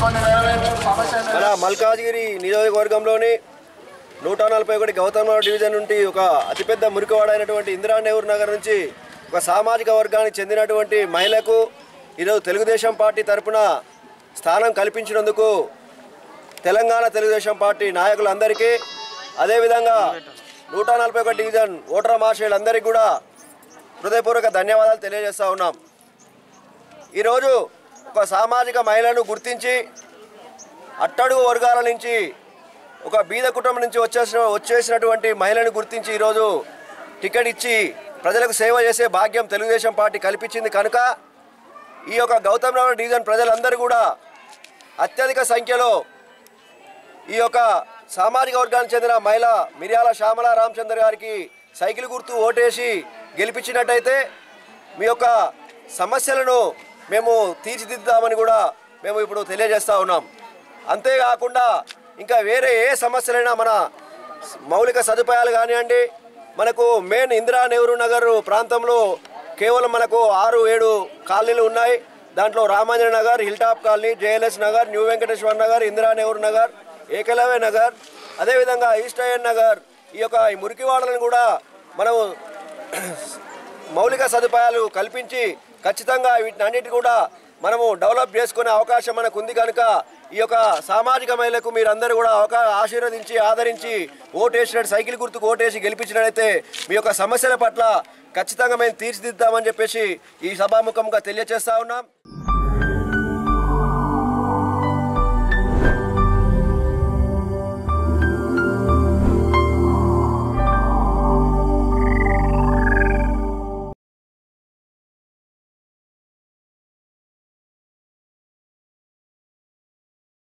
కొన్ని నెరవేర్చు సమస్యలు మన మల్కాజ్గిరి నియోజకవర్గంలోని నూట నలభై ఒకటి గౌతమ్ నగర్ డివిజన్ నుండి ఒక అతిపెద్ద మురికివాడైనటువంటి ఇందిరా నెహ్రూ నగర్ నుంచి ఒక సామాజిక వర్గానికి చెందినటువంటి మహిళకు ఈరోజు తెలుగుదేశం పార్టీ తరపున స్థానం కల్పించినందుకు తెలంగాణ తెలుగుదేశం పార్టీ నాయకులందరికీ అదేవిధంగా నూట నలభై ఒకటి డివిజన్ ఓటర్ మహాశయులందరికీ కూడా హృదయపూర్వక ధన్యవాదాలు తెలియజేస్తూ ఉన్నాం ఈరోజు ఒక సామాజిక మహిళను గుర్తించి అట్టడుగు వర్గాల నుంచి ఒక బీద కుటుంబం నుంచి వచ్చేసిన వచ్చేసినటువంటి మహిళను గుర్తించి ఈరోజు టికెట్ ఇచ్చి ప్రజలకు సేవ చేసే భాగ్యం తెలుగుదేశం పార్టీ కల్పించింది కనుక ఈ యొక్క గౌతమ్ నగర్ డివిజన్ ప్రజలందరూ కూడా అత్యధిక సంఖ్యలో ఈ యొక్క సామాజిక వర్గానికి చెందిన మహిళ మిర్యాల శ్యామల రామచంద్ర గారికి సైకిల్ గుర్తు ఓటేసి గెలిపించినట్టయితే మీ యొక్క సమస్యలను మేము తీర్చిదిద్దామని కూడా మేము ఇప్పుడు తెలియజేస్తూ ఉన్నాం అంతేకాకుండా ఇంకా వేరే ఏ సమస్యలైనా మన మౌలిక సదుపాయాలు కానివ్వండి మనకు మెయిన్ ఇందిరా నెహ్రూ నగర్ ప్రాంతంలో కేవలం మనకు ఆరు ఏడు కాలనీలు ఉన్నాయి దాంట్లో Ramanjana Nagar hill top colony JLS Nagar new Venkateswara Nagar Indira Nehru Nagar Ekalavya Nagar అదేవిధంగా ఈస్ట్ అయ్యన్ నగర్ ఈ యొక్క ఈ మురికివాడలను కూడా మనము మౌలిక సదుపాయాలు కల్పించి ఖచ్చితంగా వీటిని అన్నిటి కూడా మనము డెవలప్ చేసుకునే అవకాశం మనకు ఉంది కనుక ఈ యొక్క సామాజిక మహిళకు మీరందరూ కూడా అవకా ఆశీర్వదించి ఆదరించి ఓటేసినట్టు సైకిల్ గుర్తుకు ఓటేసి గెలిపించినట్లయితే మీ యొక్క సమస్యల పట్ల ఖచ్చితంగా మేము తీర్చిదిద్దామని చెప్పేసి ఈ సభాముఖంగా తెలియజేస్తా ఉన్నాం